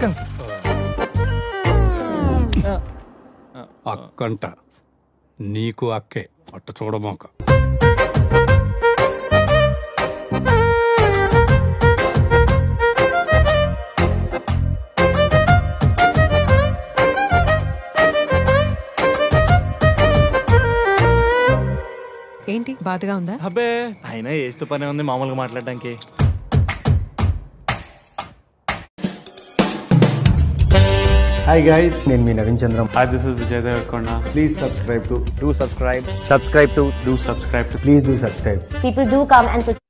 అక్క అక్కంట నీకు అక్కే అట్ట చూడమోక ఏంటి బాధగా ఉందా అబ్బే అయినా ఏస్తూ పనే ఉంది మామూలుగా మాట్లాడడానికి హాయ్ గైస్ నేను మీ Naveen Chandram Hi, this is Vijay Devarkonda. Please subscribe to do subscribe subscribe to Do subscribe to please do subscribe People do come and